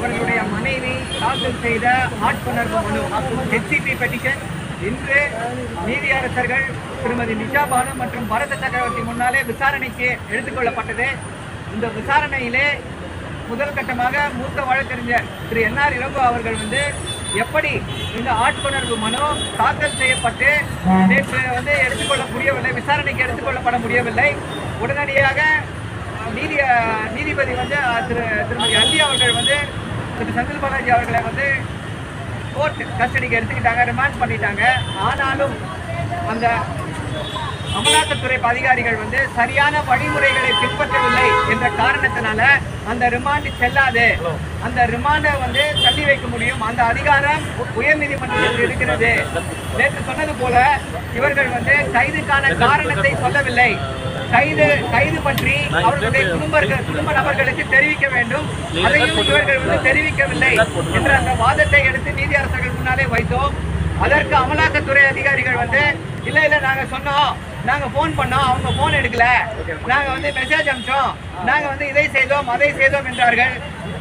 அவர்களுடைய மனைவி தாக்கல் செய்த ஆட்கொணர்வு மனு ஹெச்சிபி பெட்டிஷன் இன்று நீதியரசர்கள் திருமதி நிஷா பானு மற்றும் பரத சக்கரவர்த்தி முன்னாலே விசாரணைக்கு எடுத்துக்கொள்ளப்பட்டது இந்த விசாரணையிலே முதல் கட்டமாக மூத்த வழக்கறிஞர் திரு என்ஆர் இளங்கோ அவர்கள் வந்து எப்படி இந்த ஆட்கொணர்வு மனு தாக்கல் செய்யப்பட்டு நேற்று வந்து எடுத்துக்கொள்ள முடியவில்லை விசாரணைக்கு எடுத்துக்கொள்ளப்பட முடியவில்லை உடனடியாக நீதி நீதிபதி வந்து அஹ், திரு திருமதி அல்லி அவர்கள் வந்து திரு செந்தில் பாலாஜி அவர்களை வந்து கோர்ட் கஸ்டடிக்கு எடுத்துக்கிட்டாங்க ரிமாண்ட் பண்ணிட்டாங்க ஆனாலும் அந்த அமலாக்கத்துறை அதிகாரிகள் வந்து சரியான வழிமுறைகளை பின்பற்றவில்லை என்ற காரணத்தினால அந்த ரிமாண்ட் செல்லாது அந்த ரிமாண்டை வந்து தள்ளி வைக்க முடியும் அந்த அதிகாரம் உயர்நீதிமன்றத்தில் இருக்கிறது நேற்று சொன்னது போல இவர்கள் வந்து கைதுக்கான காரணத்தை சொல்லவில்லை கைது கைது பற்றி அவர்களுடைய குடும்பர்கள் குடும்ப நபர்களுக்கு தெரிவிக்க வேண்டும் அதையும் இவர்கள் வந்து தெரிவிக்கவில்லை என்ற அந்த வாதத்தை எடுத்து நீதியரசர்கள் முன்னாலே வைத்தோம் அதற்கு அமலாக்கத்துறை அதிகாரிகள் வந்து இல்ல இல்ல நாங்க சொன்னோம் நாங்க போன் பண்ணோம் அவங்க போன் எடுக்கல நாங்க வந்து மெசேஜ் அனுப்பிச்சோம் நாங்க வந்து இதை செய்தோம் அதை செய்தோம் என்றார்கள்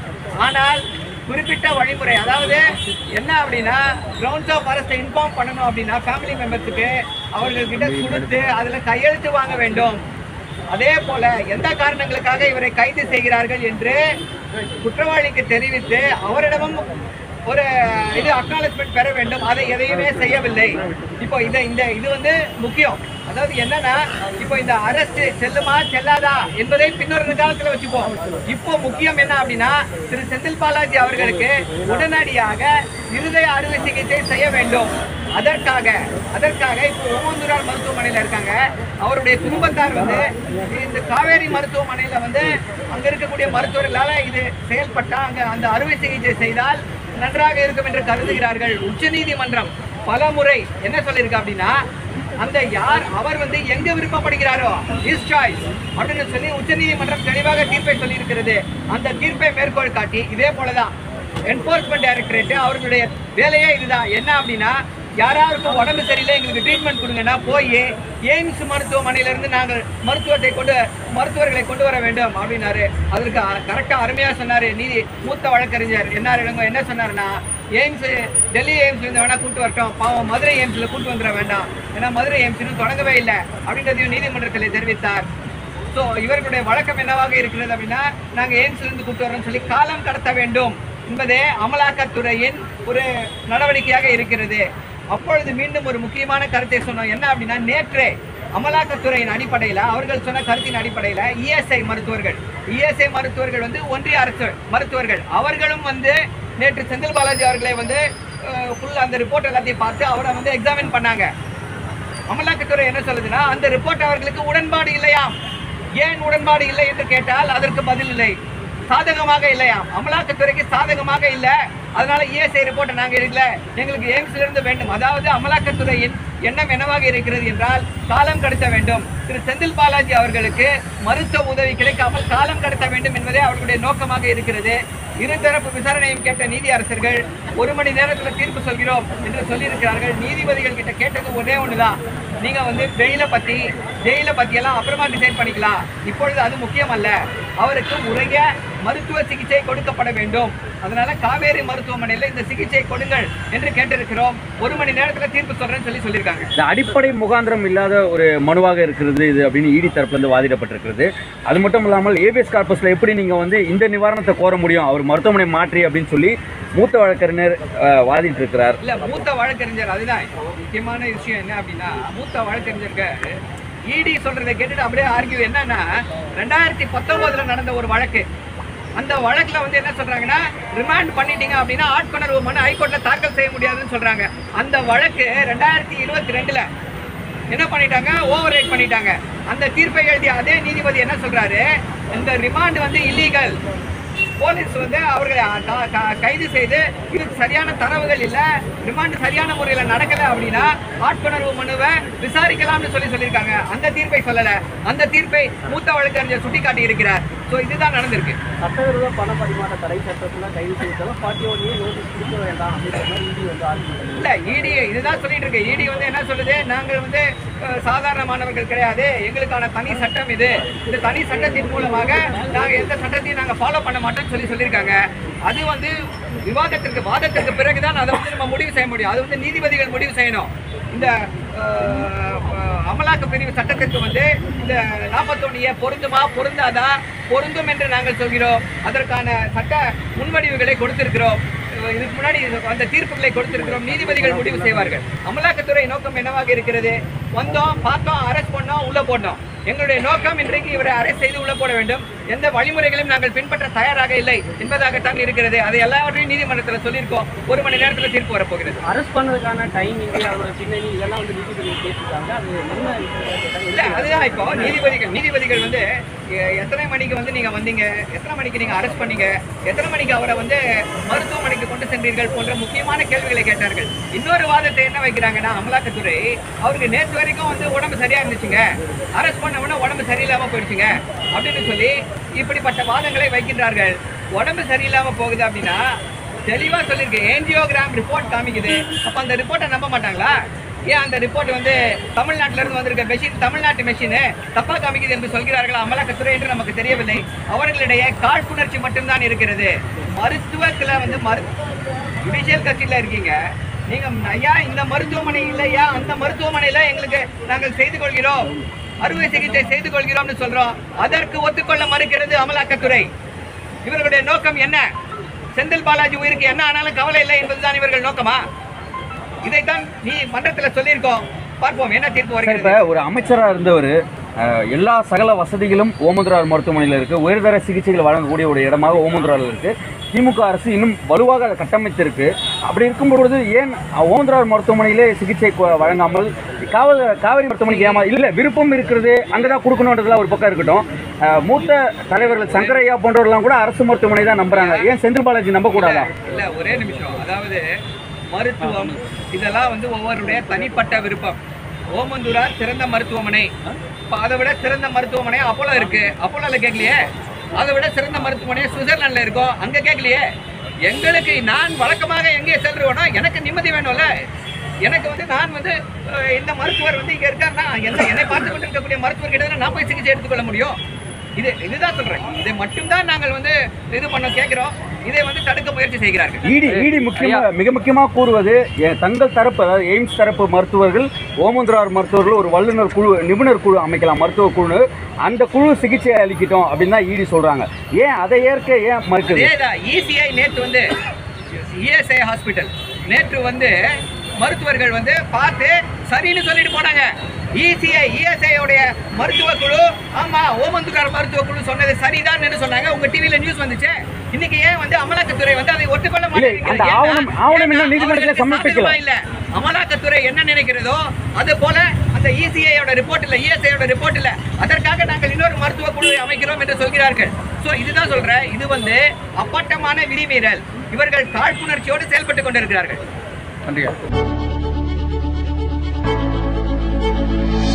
ஆனால் குறிப்பிட்ட வழிமுறை அதாவது என்ன அப்படின்னா கிரவுண்ட்ஸ் ஆஃப் அரெஸ்ட் இன்ஃபார்ம் பண்ணணும் அப்படின்னா ஃபேமிலி மெம்பர்ஸுக்கு அவர்கள்கிட்ட கொடுத்து அதுல கையெழுத்து வாங்க வேண்டும் அதே போல எந்த காரணங்களுக்காக இவரை கைது செய்கிறார்கள் என்று குற்றவாளிக்கு தெரிவித்து அவரிடமும் ஒரு இது அக்னாலஜ்மெண்ட் பெற வேண்டும் அதை எதையுமே செய்யவில்லை இப்போ இந்த இந்த இது வந்து முக்கியம் அதாவது என்னன்னா இப்போ இந்த அரசு செல்லுமா செல்லாதா என்பதை பின்னொரு காலத்துல வச்சுப்போம் இப்போ முக்கியம் என்ன அப்படின்னா திரு செந்தில் பாலாஜி அவர்களுக்கு உடனடியாக இருதய அறுவை சிகிச்சை செய்ய வேண்டும் அதற்காக அதற்காக இப்போ ஓமந்தூரார் மருத்துவமனையில இருக்காங்க அவருடைய குடும்பத்தார் வந்து இந்த காவேரி மருத்துவமனையில வந்து அங்க இருக்கக்கூடிய மருத்துவர்களால இது செயல்பட்டா அங்க அந்த அறுவை சிகிச்சை செய்தால் நன்றாக இருக்கும் என்று கருதுகிறார்கள் உச்சநீதிமன்றம் பல முறை என்ன சொல்லியிருக்கு அப்படின்னா அந்த யார் அவர் வந்து எங்க விருப்பப்படுகிறாரோ இஸ் சாய்ஸ் அப்படின்னு சொல்லி உச்சநீதிமன்றம் தெளிவாக தீர்ப்பை சொல்லியிருக்கிறது அந்த தீர்ப்பை மேற்கோள் காட்டி இதே போலதான் என்போர்ஸ்மெண்ட் டைரக்டரேட் அவர்களுடைய வேலையே இதுதான் என்ன அப்படின்னா யாராருக்கும் உடம்பு சரியில்லை எங்களுக்கு ட்ரீட்மெண்ட் கொடுங்கன்னா போய் எய்ம்ஸ் மருத்துவமனையில இருந்து நாங்கள் மருத்துவத்தை கொண்டு மருத்துவர்களை கொண்டு வர வேண்டும் அப்படின்னாரு அதற்கு கரெக்டா அருமையா சொன்னாரு நீதி மூத்த வழக்கறிஞர் என்ன இளங்கோ என்ன சொன்னாருன்னா எய்ம்ஸ் டெல்லி எய்ம்ஸ்ல இருந்து வேணா கூட்டு வரட்டும் பாவம் மதுரை எய்ம்ஸ்ல கூட்டு வந்துட வேண்டாம் ஏன்னா மதுரை எய்ம்ஸ் இன்னும் தொடங்கவே இல்லை அப்படின்றதையும் நீதிமன்றத்தில் தெரிவித்தார் ஸோ இவர்களுடைய வழக்கம் என்னவாக இருக்கிறது அப்படின்னா நாங்கள் எய்ம்ஸ்ல இருந்து கூட்டு வரோம்னு சொல்லி காலம் கடத்த வேண்டும் என்பதே அமலாக்கத்துறையின் ஒரு நடவடிக்கையாக இருக்கிறது அப்பொழுது மீண்டும் ஒரு முக்கியமான கருத்தை சொன்னோம் என்ன அப்படின்னா நேற்றே அமலாக்கத்துறையின் அடிப்படையில் அவர்கள் சொன்ன கருத்தின் அடிப்படையில் இஎஸ்ஐ மருத்துவர்கள் இஎஸ்ஐ மருத்துவர்கள் வந்து ஒன்றிய அரசு மருத்துவர்கள் அவர்களும் வந்து நேற்று செந்தில் பாலாஜி அவர்களை வந்து ஃபுல் அந்த ரிப்போர்ட் எல்லாத்தையும் பார்த்து அவரை வந்து எக்ஸாமின் பண்ணாங்க அமலாக்கத்துறை என்ன சொல்லுதுன்னா அந்த ரிப்போர்ட் அவர்களுக்கு உடன்பாடு இல்லையாம் ஏன் உடன்பாடு இல்லை என்று கேட்டால் அதற்கு பதில் இல்லை சாதகமாக இல்லையாம் அமலாக்கத்துறைக்கு சாதகமாக இல்ல அதனால இஎஸ்ஐ ரிப்போர்ட்டை நாங்க எடுக்கல எங்களுக்கு எய்ம்ஸ்ல இருந்து வேண்டும் அதாவது அமலாக்கத்துறையின் எண்ணம் என்னவாக இருக்கிறது என்றால் காலம் கடத்த வேண்டும் திரு செந்தில் பாலாஜி அவர்களுக்கு மருத்துவ உதவி கிடைக்காமல் காலம் கடத்த வேண்டும் என்பதே அவர்களுடைய நோக்கமாக இருக்கிறது இருதரப்பு விசாரணையும் கேட்ட நீதி அரசர்கள் ஒரு மணி நேரத்தில் தீர்ப்பு சொல்கிறோம் என்று சொல்லியிருக்கிறார்கள் நீதிபதிகள் கிட்ட கேட்டது ஒரே ஒண்ணுதான் நீங்க வந்து பெயில பத்தி ஜெயில பத்தி எல்லாம் அப்புறமா டிசைட் பண்ணிக்கலாம் இப்பொழுது அது முக்கியம் அல்ல அவருக்கு உரிய மருத்துவ சிகிச்சை கொடுக்கப்பட வேண்டும் அதனால காவேரி மருத்துவமனையில இந்த சிகிச்சை கொடுங்கள் என்று கேட்டிருக்கிறோம் ஒரு மணி நேரத்துல தீர்ப்பு சொல்றேன்னு சொல்லி சொல்லியிருக்காங்க இந்த அடிப்படை முகாந்திரம் இல்லாத ஒரு மனுவாக இருக்கிறது இது அப்படின்னு இடி தரப்புலேருந்து வாதிடப்பட்டிருக்கிறது அது மட்டும் இல்லாமல் ஏபிஎஸ் கார்பஸில் எப்படி நீங்கள் வந்து இந்த நிவாரணத்தை கோர முடியும் அவர் மருத்துவமனை மாற்றி அப்படின்னு சொல்லி மூத்த வழக்கறிஞர் அஹ், வாதிட்டு இருக்கிறார் இல்ல மூத்த வழக்கறிஞர் அதுதான் முக்கியமான விஷயம் என்ன அப்படின்னா மூத்த வழக்கறிஞருக்கு இடி சொல்றதை கேட்டுட்டு அப்படியே ஆர்கியூ என்னன்னா ரெண்டாயிரத்தி பத்தொன்பதுல நடந்த ஒரு வழக்கு அந்த வழக்குல வந்து என்ன சொல்றாங்கன்னா ரிமாண்ட் பண்ணிட்டீங்க அப்படின்னா ஆட்கொணர்வு மனு ஹைகோர்ட்ல தாக்கல் செய்ய முடியாதுன்னு சொல்றாங்க அந்த வழக்கு ரெண்டாயிரத்தி இருபத்தி ரெண்டுல என்ன பண்ணிட்டாங்க ஓவர் ரைட் பண்ணிட்டாங்க அந்த தீர்ப்பை எழுதிய அதே நீதிபதி என்ன சொல்றாரு இந்த ரிமாண்ட் வந்து இல்லீகல் போலீஸ் வந்து அவர்களை அ- க- க- கைது செய்து இதுக்கு சரியான தரவுகள் இல்ல ரிமாண்ட் சரியான முறையில நடக்கல அப்படின்னா ஆட்கொணர்வு மனுவை விசாரிக்கலாம்னு சொல்லி சொல்லியிருக்காங்க அந்த தீர்ப்பை சொல்லல அந்த தீர்ப்பை மூத்த வழக்கறிஞர் சுட்டிக்காட்டி இருக்கிறார் சோ இதுதான் நடந்திருக்கு சட்டவிரோத பண பரிமாற்ற தடை சட்டத்துல கைது செய்தாலும் ஃபார்ட்டி ஒன் இயர் நோட்டீஸ் கொடுக்க வேண்டாம் அப்படின்ற மாதிரி இடி வந்து ஆர்கியூ பண்ணுது இல்ல இடி இதுதான் சொல்லிட்டு இருக்கு இடி வந்து என்ன சொல்லுது நாங்கள் வந்து அஹ், சாதாரணமானவர்கள் கிடையாது எங்களுக்கான தனி சட்டம் இது இந்த தனி சட்டத்தின் மூலமாக நாங்க எந்த சட்டத்தையும் நாங்க ஃபாலோ பண்ண மாட்டோம்னு சொல்லி சொல்லியிருக்காங்க அது வந்து விவாதத்திற்கு வாதத்திற்கு பிறகுதான் அதை வந்து நம்ம முடிவு செய்ய முடியும் அது வந்து நீதிபதிகள் முடிவு செய்யணும் இந்த அஹ், அஹ், அமலாக்க பிரிவு சட்டத்திற்கு வந்து இந்த நாற்பத்தொன்னிய பொருந்துமா பொருந்தாதா பொருந்தும் என்று நாங்கள் சொல்கிறோம் அதற்கான சட்ட முன்வடிவுகளை கொடுத்திருக்கிறோம் அஹ், இதுக்கு முன்னாடி இது- அந்த தீர்ப்புகளை கொடுத்திருக்கிறோம் நீதிபதிகள் முடிவு செய்வார்கள் அமலாக்கத்துறை நோக்கம் என்னவாக இருக்கிறது வந்தோம் பார்த்தோம் அரெஸ்ட் பண்ணோம் உள்ள போட்டோம் எங்களுடைய நோக்கம் இன்றைக்கு இவரை அரெஸ்ட் செய்து உள்ள போட வேண்டும் எந்த வழிமுறைகளையும் நாங்கள் பின்பற்ற தயாராக இல்லை என்பதாகத்தான் இருக்கிறது அதை எல்லாவற்றையும் நீதிமன்றத்தில் சொல்லியிருக்கோம் ஒரு மணி நேரத்தில் தீர்ப்பு வரப்போகிறது அரெஸ்ட் பண்ணதுக்கான டைமிங் அதோட பின்னணி இதெல்லாம் வந்து நீதிபதி கேட்டிருக்காங்க அது என்ன இல்ல அதுதான் இப்போ நீதிபதிகள் நீதிபதிகள் வந்து எ- எத்தனை மணிக்கு வந்து நீங்க வந்தீங்க எத்தனை மணிக்கு நீங்க அரெஸ்ட் பண்ணீங்க எத்தனை மணிக்கு அவரை வந்து மருத்துவமனைக்கு கொண்டு சென்றீர்கள் போன்ற முக்கியமான கேள்விகளை கேட்டார்கள் இன்னொரு வாதத்தை என்ன வைக்கிறாங்கன்னா அமலாக்கத்துறை அவருக்கு நேற்று வரைக்கும் வந்து உடம்பு சரியா இருந்துச்சுங்க அரெஸ்ட் பண்ண உடனே உடம்பு சரியில்லாம போயிடுச்சுங்க அப்படின்னு சொல்லி இப்படிப்பட்ட வாதங்களை வைக்கின்றார்கள் உடம்பு சரியில்லாம போகுது அப்படின்னா தெளிவா சொல்லியிருக்கு ஏஞ்சியோகிராம் ரிப்போர்ட் காமிக்குது அப்ப அந்த ரிப்போர்ட்டை நம்ப மாட்டாங்களா ஏன் அந்த ரிப்போர்ட் வந்து தமிழ்நாட்டில இருந்து வந்திருக்க மெஷின் தமிழ்நாட்டு மெஷின் தப்பா காமிக்குது என்று சொல்கிறார்கள் அமலாக்கத்துறை என்று நமக்கு தெரியவில்லை அவர்களிடையே காழ்ப்புணர்ச்சி மட்டும்தான் இருக்கிறது மருத்துவத்துல வந்து மரு ஜுடிஷியல் கட்சியில இருக்கீங்க நீங்க ஐயா இந்த மருத்துவமனை இல்லையா அந்த மருத்துவமனையில எங்களுக்கு நாங்கள் செய்து கொள்கிறோம் அறுவை சிகிச்சை செய்து கொள்கிறோம்னு சொல்றோம் அதற்கு ஒத்துக்கொள்ள மறுக்கிறது அமலாக்கத்துறை இவர்களுடைய நோக்கம் என்ன செந்தில் பாலாஜி உயிருக்கு என்ன ஆனாலும் கவலை இல்லை என்பதுதான் இவர்கள் நோக்கமா இதைத்தான் நீ மன்றத்தில் சொல்லியிருக்கோம் பார்ப்போம் என்ன தீர்ப்பு சார் இப்போ வருகிறது ஒரு அமைச்சராக இருந்தவர் எல்லா சகல வசதிகளும் ஓமந்துரார் மருத்துவமனையில் இருக்குது உயர்தர சிகிச்சைகள் வழங்கக்கூடிய ஒரு இடமாக ஓமந்துராரில் இருக்குது திமுக அரசு இன்னும் வலுவாக அதை கட்டமைத்திருக்கு அப்படி இருக்கும் பொழுது ஏன் ஓமந்துரார் மருத்துவமனையிலே சிகிச்சை கொ- வழங்காமல் காவல் காவேரி மருத்துவமனைக்கு ஏமா இல்லை விருப்பம் இருக்கிறது அங்கே தான் கொடுக்கணுன்றதுலாம் ஒரு பக்கம் இருக்கட்டும் அஹ், மூத்த தலைவர்கள் சங்கரையா போன்றவர்கள்லாம் கூட அரசு மருத்துவமனை தான் நம்புறாங்க ஏன் செந்தில் பாலாஜி நம்பக்கூடாதா இல்ல ஒரே நிமிஷம் அதாவது மருத்துவம் இதெல்லாம் வந்து ஒவ்வொருடைய தனிப்பட்ட விருப்பம் ஓமந்தூரார் சிறந்த மருத்துவமனை இப்ப அதை விட சிறந்த மருத்துவமனை அப்போலோ இருக்கு அப்போலோல கேட்கலையே அதை விட சிறந்த மருத்துவமனை சுவிட்சர்லாந்துல இருக்கும் அங்க கேட்கலையே எங்களுக்கு நான் வழக்கமாக எங்கே செல்றேனோ எனக்கு நிம்மதி வேணும்ல எனக்கு வந்து நான் வந்து அஹ், இந்த மருத்துவர் வந்து இங்க இருக்காருன்னா என்ன என்னை பார்த்து கொண்டு இருக்கக்கூடிய மருத்துவர் கிட்ட நான் போய் சிகிச்சை எடுத்துக்கொள்ள முடியும் இது இதுதான் சொல்றேன் இதை மட்டும்தான் நாங்கள் வந்து இது பண்ண கேட்கிறோம் இதை வந்து தடுக்க முயற்சி செய்கிறார்கள் இடி இடி முக்கியமாக மிக முக்கியமாக கூறுவது எ- தங்கள் தரப்பு அதாவது எய்ம்ஸ் தரப்பு மருத்துவர்கள் ஓமந்துரார் மருத்துவர்கள் ஒரு வல்லுநர் குழு நிபுணர் குழு அமைக்கலாம் மருத்துவ குழு அந்த குழு சிகிச்சை அளிக்கட்டும் அப்படின்னு தான் இடி சொல்றாங்க ஏன் அதை ஏற்க ஏன் மறுக்குது அதேதான் இசிஐ நேற்று வந்து இஎஸ்ஐ ஹாஸ்பிட்டல் நேற்று வந்து மருத்துவர்கள் வந்து பார்த்து சரின்னு சொல்லிட்டு போனாங்க இசிஐ இஎஸ்ஐ உடைய மருத்துவ குழு ஆமா ஓமந்துக்கார மருத்துவ குழு சொன்னது சரிதான் என்று சொன்னாங்க உங்க டிவில நியூஸ் வந்துச்சு இன்னைக்கு ஏன் வந்து அமலாக்கத்துறை வந்து அதை ஒத்துக்கொள்ள இல்லை, அந்த மாட்டேங்கிறது ஆவணம்- ஆவணம் இன்னும் ஏன்னா, நீதிமன்றத்தில் அவர்களுக்கு சமர்ப்பிக்கல. சாதகமா இல்ல அமலாக்கத்துறை என்ன நினைக்கிறதோ அது போல அந்த இசிஐயோட ரிப்போர்ட் இல்ல இஎஸ்ஐயோட ரிப்போர்ட் இல்ல அதற்காக நாங்கள் இன்னொரு மருத்துவ குழுவை அமைக்கிறோம் என்று சொல்கிறார்கள் சோ இதுதான் சொல்றேன் இது வந்து அப்பட்டமான விதிமீறல் இவர்கள் காழ்ப்புணர்ச்சியோடு செயல்பட்டு கொண்டிருக்கிறார்கள் நன்றியா